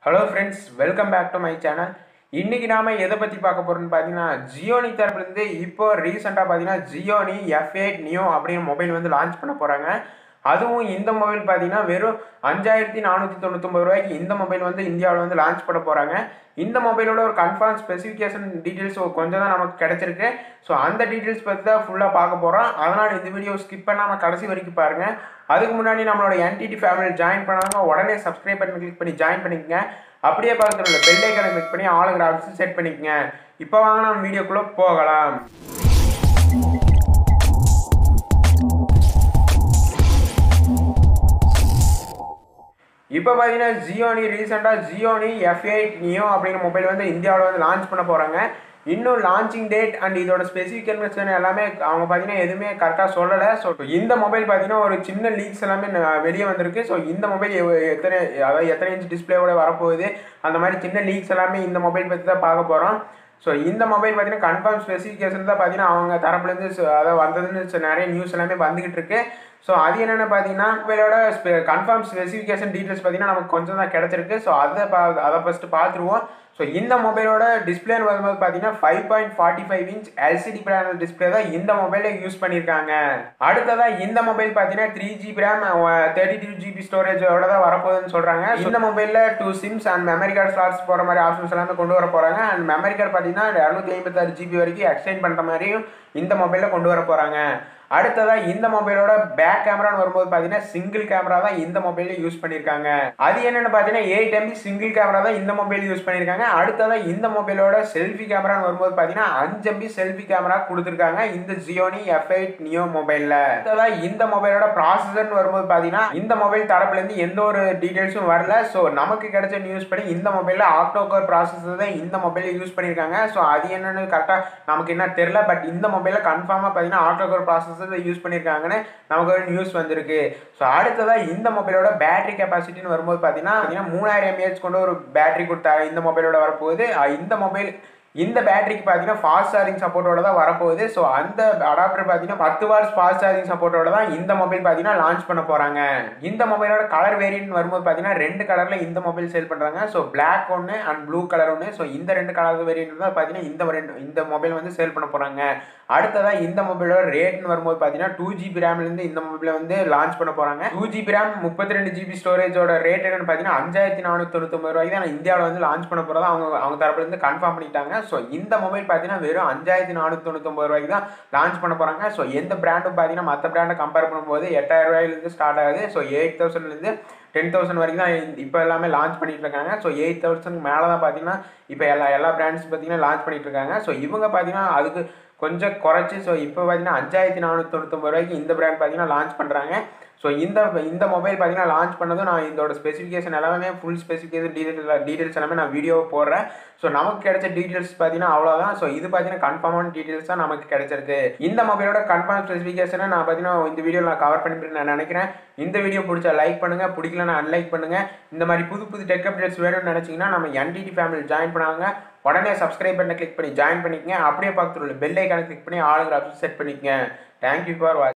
hello friends welcome back to my channel இன்னைக்கு நாம எதை பற்றி பார்க்க போறோம்னு பார்த்தீங்கன்னா ஜியோனி தரப்புலேருந்து இப்போ ரீசெண்டாக பார்த்தீங்கன்னா ஜியோனி எஃப் எயிட் நியோ அப்படிங்கிற மொபைல் வந்து லான்ச் பண்ண போகிறாங்க அதுவும் இந்த மொபைல் பார்த்தீங்கன்னா வெறும் அஞ்சாயிரத்தி நானூற்றி தொண்ணூத்தொம்பது ரூபாய்க்கு இந்த மொபைல் வந்து இந்தியாவில் வந்து லான்ச் பண்ண போகிறாங்க இந்த மொபைலோட ஒரு கன்ஃபார்ம் ஸ்பெசிஃபிகேஷன் டீட்டெயில்ஸ் கொஞ்சம் தான் நமக்கு கிடைச்சிருக்கு ஸோ அந்த டீட்டெயில்ஸ் பற்றி தான் ஃபுல்லாக பார்க்க போகிறோம் அதனால் இந்த வீடியோ ஸ்கிப் பண்ணாமல் கடைசி வரைக்கும் பாருங்கள் அதுக்கு முன்னாடி நம்மளோட என்டிடி ஃபேமிலி ஜாயின் பண்ணாங்க உடனே சப்ஸ்கிரைப் பண்ணி கிளிக் பண்ணி ஜாயின் பண்ணிக்கங்க அப்படியே பக்கத்தில் உள்ள பெல் ஐக்கனை கிளிக் பண்ணி ஆளுங்கிற ஆப்ஷன் செட் பண்ணிக்கங்க இப்போ வாங்க நம்ம வீடியோக்குள்ளே போகலாம் இப்போ பார்த்தீங்கன்னா ஜியோனி ரீசெண்டாக ஜியோனி எஃப் எயிட் நியோ அப்படிங்கிற மொபைல் வந்து இந்தியாவில் வந்து லான்ச் பண்ண போகிறாங்க இன்னும் லான்ச்சிங் டேட் அண்ட் இதோட ஸ்பெசிஃபிகேஷன் எல்லாமே அவங்க பார்த்தீங்கன்னா எதுவுமே கரெக்டாக சொல்லலை ஸோ இந்த மொபைல் பார்த்தீங்கன்னா ஒரு சின்ன லீக்ஸ் எல்லாமே ந- வெளியே வந்திருக்கு ஸோ இந்த மொபைல் எத்தனை அதாவது எத்தனை இன்ச் டிஸ்பிளேவோட வரப்போகுது அந்த மாதிரி சின்ன லீக்ஸ் எல்லாமே இந்த மொபைல் பற்றி தான் பார்க்க போகிறோம் ஸோ இந்த மொபைல் பார்த்தீங்கன்னா கன்ஃபார்ம் ஸ்பெசிஃபிகேஷன் தான் பார்த்தீங்கன்னா அவங்க தரப்புலேருந்து ச- அதாவது வந்ததுன்னு ச- நிறைய நியூஸ் எல்லாமே வந்துகிட்டு இருக்கு ஸோ அது என்னென்னு பார்த்தீங்கன்னா மொபைலோட கன்ஃபார்ம் ஸ்பெசிஃபிகேஷன் டீட்டெயில்ஸ் பார்த்தீங்கன்னா நமக்கு கொஞ்சம் தான் கிடச்சிருக்கு ஸோ அதை பா அதை ஃபஸ்ட்டு பார்த்துருவோம் ஸோ இந்த மொபைலோட டிஸ்பிளேன்னு வரும்போது பார்த்தீங்கன்னா five point forty five inch LCD panel display தான் இந்த மொபைலில் யூஸ் பண்ணியிருக்காங்க அடுத்ததாக இந்த மொபைல் பார்த்தீங்கன்னா three GB RAM thirty two GB ஸ்டோரேஜோட தான் வரப்போகுதுன்னு சொல்கிறாங்க இந்த மொபைலில் two SIMs and memory card slots போகிற மாதிரி ஆப்ஷன்ஸ் எல்லாமே கொண்டு வர போகிறாங்க அண்ட் மெமரி கார்டு பார்த்தீங்கன்னா இரநூத்தி ஐம்பத்தாறு ஜிபி வரைக்கும் எக்ஸ்டெண்ட் பண்ணுற மாதிரியும் இந்த மொபைலில் கொண்டு வர போகிறாங்க அடுத்ததாக இந்த மொபைலோட பேக் கேமரான்னு வரும்போது பார்த்தீங்கன்னா சிங்கிள் கேமரா தான் இந்த மொபைலில் யூஸ் பண்ணியிருக்காங்க அது என்னென்னு பார்த்தீங்கன்னா எயிட் எம்பி சிங்கிள் கேமரா தான் இந்த மொபைல் யூஸ் பண்ணியிருக்காங்க அடுத்ததாக இந்த மொபைலோட செல்ஃபி கேமரான்னு வரும்போது பார்த்தீங்கன்னா அஞ்சு எம்பி செல்ஃபி கேமரா கொடுத்துருக்காங்க இந்த ஜியோனி எஃப் எயிட் நியோ மொபைலில் அடுத்ததாக இந்த மொபைலோட ப்ராசஸர்னு வரும்போது பார்த்தீங்கன்னா இந்த மொபைல் தரப்புலேருந்து எந்த ஒரு டீட்டெயில்ஸும் வரல ஸோ நமக்கு கிடைச்ச நியூஸ் படி இந்த மொபைலில் ஆக்டோகோர் ப்ராசஸர் தான் இந்த மொபைலில் யூஸ் பண்ணியிருக்காங்க ஸோ அது என்னன்னு கரெக்டாக நமக்கு என்ன தெரில பட் இந்த மொபைலில் கன்ஃபார்மாக பார்த்தீங்கன்னா ஆக்டோகோர் ப்ராசஸர் யூஸ் பண்ணியிருக்காங்கன்னு நமக்கு ஒரு நியூஸ் வந்திருக்கு ஸோ அடுத்ததாக இந்த மொபைலோட பேட்டரி கெப்பாசிட்டின்னு வரும்போது பார்த்தீங்கன்னா பார்த்தீங்கன்னா மூணாயிரம் எம்ஏஹெச் கொண்ட ஒரு பேட்டரி கொடுத்தாங்க இந்த மொபைலோட வரப்போகுது அஹ் இந்த மொபைல் இந்த பேட்டரிக்கு பார்த்தீங்கன்னா ஃபாஸ்ட் சார்ஜிங் சப்போர்ட்டோட தான் வரப்போகுது ஸோ அந்த அடாப்டர் பார்த்தீங்கன்னா பத்து வாட்ஸ் ஃபாஸ்ட் சார்ஜிங் சப்போர்ட்டோட தான் இந்த மொபைல் பார்த்தீங்கன்னா லான்ச் பண்ண போகிறாங்க இந்த மொபைலோட கலர் வேரியன்ட் வரும்போது பார்த்தீங்கன்னா ரெண்டு கலரில் இந்த மொபைல் சேல் பண்ணுறாங்க ஸோ Black ஒன்று அண்ட் ப்ளூ கலர் ஒன்று ஸோ இந்த ரெண்டு கலர் வேரியன்ட் தான் பார்த்தீங்கன்னா இந்த ரெண்டு இந்த மொபைல் வந்து சேல் பண்ண போகிறாங்க அடுத்ததாக இந்த மொபைலோட ரேட்னு வரும்போது பார்த்தீங்கன்னா டூ ஜிபி ரேம்லேருந்து இந்த மொபைலை வந்து லான்ச் பண்ண போகிறாங்க டூ ஜிபி ரேம் முப்பத்தி ரெண்டு ஜிபி ஸ்டோரேஜோட ரேட் என்னன்னு பார்த்தீங்கன்னா அஞ்சாயிரத்தி நானூற்றி தொண்ணூத்தொம்பது ரூபாய்க்கு தான் இந்தியாவில் வந்து லான்ச் பண்ண போகிறதா அவங்க அவங்க தரப்புலேருந்து கன்ஃபார்ம் பண்ணிட்டாங்க ஸோ இந்த மொபைல் பார்த்தீங்கன்னா வெறும் அஞ்சாயிரத்தி நானூற்றி தொண்ணூத்தொம்பது ரூபாய்க்கு தான் லான்ச் பண்ண போகிறாங்க ஸோ எந்த பிராண்டும் பார்த்தீங்கன்னா மற்ற பிராண்டை கம்பேர் பண்ணும்போது எட்டாயிரம் ரூபாயிலேருந்து ஸ்டார்ட் ஆகுது ஸோ எயிட் தௌசண்ட்லேருந்து டென் தௌசண்ட் வரைக்கும் தான் இப்போ எல்லாமே லான்ச் பண்ணிட்டு இருக்காங்க ஸோ எயிட் தௌசண்ட் மேலே தான் பார்த்தீங்கன்னா இப்போ எல்லா எல்லா பிராண்ட்ஸ் பார்த்தீங்கன்னா லான்ச் பண்ணிட்டு இருக்காங்க ஸோ இவங்க பார்த்தீங்கன்னா அதுக்கு கொஞ்சம் குறைச்சி ஸோ இப்போ பார்த்தீங்கன்னா அஞ்சாயிரத்தி நானூற்றி தொண்ணூத்தொம்பது ரூபாய்க்கு இந்த பிராண்ட் பார்த்தீங்கன்னா லான்ச் பண்ணுறாங்க ஸோ இந்த இந்த மொபைல் பார்த்தீங்கன்னா லான்ச் பண்ணதும் நான் இதோட ஸ்பெசிஃபிகேஷன் எல்லாமே ஃபுல் ஸ்பெசிஃபிகேஷன் டீடைல்ஸ் டீடைல்ஸ் எல்லாமே நான் வீடியோ போடுறேன் ஸோ நமக்கு கிடைச்ச டீடைல்ஸ் பார்த்தீங்கன்னா அவ்வளோதான் ஸோ இது பார்த்தீங்கன்னா கன்ஃபார்மான டீடைல்ஸ் தான் நமக்கு கிடைச்சிருக்கு இந்த மொபைலோட கன்ஃபார்ம் ஸ்பெசிஃபிகேஷனை நான் பார்த்தீங்கன்னா இந்த வீடியோவில் நான் கவர் பண்ணிட்டு நான் நினைக்கிறேன் இந்த வீடியோ பிடிச்சா லைக் பண்ணுங்கள் பிடிக்கலன்னா அன்லைக் பண்ணுங்கள் இந்த மாதிரி புது புது டெக் அப்டேட்ஸ் வேணும்னு நினச்சிங்கன்னா நம்ம என்டிடி ஃபேமிலி ஜாயின் பண்ணாங்க உடனே சப்ஸ்கிரைப் பண்ண கிளிக் பண்ணி ஜாயின் பண்ணிக்கங்க அப்படியே பக்கத்தில் உள்ள பெல் ஐக்கானை கிளிக் பண்ணி ஆளுங்கிற ஆப்ஷன் செட் பண்ணிக்கங்க தேங்க்யூ ஃபார் வாட்ச்